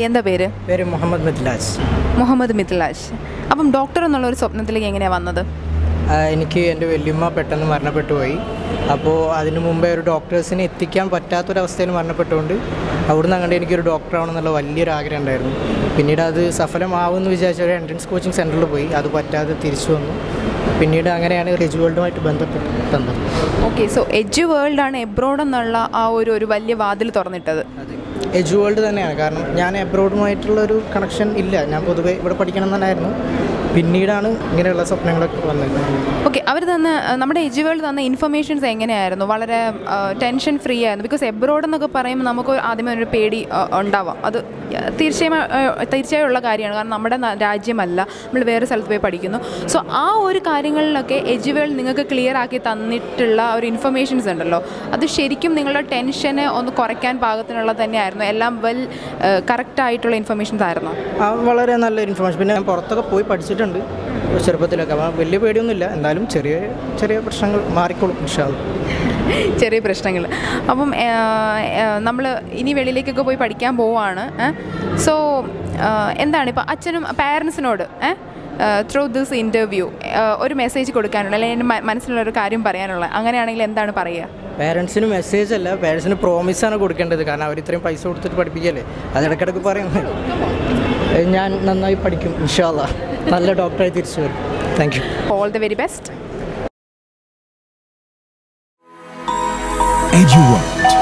എന്താ പേര് പേര് മുഹമ്മദ് മിഥിലാജ് മുഹമ്മദ് മിഥിലാജ് അപ്പം ഡോക്ടർ എന്നുള്ള ഒരു സ്വപ്നത്തിലേക്ക് എങ്ങനെയാണ് വന്നത് ആ, എനിക്ക് എൻ്റെ വല്യമ്മ പെട്ടെന്ന് മരണപ്പെട്ടു പോയി അപ്പോൾ അതിന് മുമ്പേ ഒരു ഡോക്ടേഴ്സിനെ എത്തിക്കാൻ പറ്റാത്തൊരവസ്ഥയിൽ മരണപ്പെട്ടുകൊണ്ട് അവിടുന്ന് അങ്ങോട്ട് എനിക്കൊരു ഡോക്ടറാവണമെന്നുള്ള വലിയൊരു ആഗ്രഹം ഉണ്ടായിരുന്നു പിന്നീട് അത് സഫലമാവുമെന്ന് വിചാരിച്ച ഒരു എൻട്രൻസ് കോച്ചിങ് സെൻറ്ററിൽ പോയി അത് പറ്റാതെ തിരിച്ചു വന്നു പിന്നീട് അങ്ങനെയാണ് റിജ് വേൾഡുമായിട്ട് ബന്ധപ്പെട്ട് തന്നത് ഓക്കെ സോ എജ് വേൾഡ് ആണ് എബ്രോഡ് എന്നുള്ള ആ ഒരു ഒരു വലിയ വാതിൽ തുറന്നിട്ടത് അതെ എജ് വേൾഡ് തന്നെയാണ് കാരണം ഞാൻ എബ്രോഡുമായിട്ടുള്ള ഒരു കണക്ഷൻ ഇല്ല ഞാൻ പൊതുവേ ഇവിടെ പഠിക്കണം തന്നെയായിരുന്നു പിന്നീടാണ് ഇങ്ങനെയുള്ള സ്വപ്നങ്ങളൊക്കെ വന്നത് ഓക്കെ അവർ തന്ന നമ്മുടെ എജ് വേൾഡ് തന്ന ഇൻഫർമേഷൻസ് എങ്ങനെയായിരുന്നു വളരെ ടെൻഷൻ ഫ്രീ ആയിരുന്നു ബിക്കോസ് എബ്രോഡ് എന്നൊക്കെ പറയുമ്പോൾ നമുക്ക് ആദ്യമേ ഒരു പേടി ആ, ഉണ്ടാവാം അത് തീർച്ചയായും ആ, തീർച്ചയായും ഉള്ള കാര്യമാണ് കാരണം നമ്മുടെ ന- രാജ്യമല്ല നമ്മൾ വേറെ സ്ഥലത്ത് പോയി പഠിക്കുന്നു സോ ആ ഒരു കാര്യങ്ങളിലൊക്കെ എജ് വേൾഡ് നിങ്ങൾക്ക് ക്ലിയർ ആക്കി തന്നിട്ടുള്ള ഒരു ഇൻഫർമേഷൻസ് ഉണ്ടല്ലോ അത് ശരിക്കും നിങ്ങളുടെ ടെൻഷനെ ഒന്ന് കുറയ്ക്കാൻ പാകത്തിനുള്ള തന്നെയായിരുന്നു എല്ലാം വെൽ കറക്റ്റ് ആയിട്ടുള്ള ഇൻഫർമേഷൻസ് ആയിരുന്നു ആ വളരെ നല്ലൊരു ഇൻഫർമേഷൻ പിന്നെ ഞാൻ പുറത്തൊക്കെ പോയി പഠിച്ചിട്ടുണ്ട് ചെറുപ്പത്തിലൊക്കെ അപ്പോൾ വലിയ പേടിയൊന്നുമില്ല എന്നാലും ചെറിയ ചെറിയ പ്രശ്നങ്ങൾ മാറിക്കോളും ഇൻഷാല്ല ചെറിയ പ്രശ്നങ്ങൾ അപ്പം നമ്മൾ ഇനി വെളിയിലേക്കൊക്കെ പോയി പഠിക്കാൻ പോവാണ് സോ എന്താണ് ഇപ്പോൾ അച്ഛനും പാരൻസിനോട് ത്രൂ ദിസ് ഇൻ്റർവ്യൂ ഒരു മെസ്സേജ് കൊടുക്കാനുള്ള അല്ലെങ്കിൽ എൻ്റെ മ- മനസ്സിലുള്ള ഒരു കാര്യം പറയാനുള്ള അങ്ങനെയാണെങ്കിൽ എന്താണ് പറയുക പേരൻസിന് മെസ്സേജ് അല്ല പേരൻസിന് പ്രോമിസാണ് കൊടുക്കേണ്ടത് കാരണം അവർ ഇത്രയും പൈസ കൊടുത്തിട്ട് പഠിപ്പിക്കല്ലേ അത് ഇടയ്ക്കിടയ്ക്ക് പറയുന്നത് ഞാൻ നന്നായി പഠിക്കും ഇൻഷാല്ല നല്ല ഡോക്ടറായി തിരിച്ചു വരും thank you all the very best EduWorld.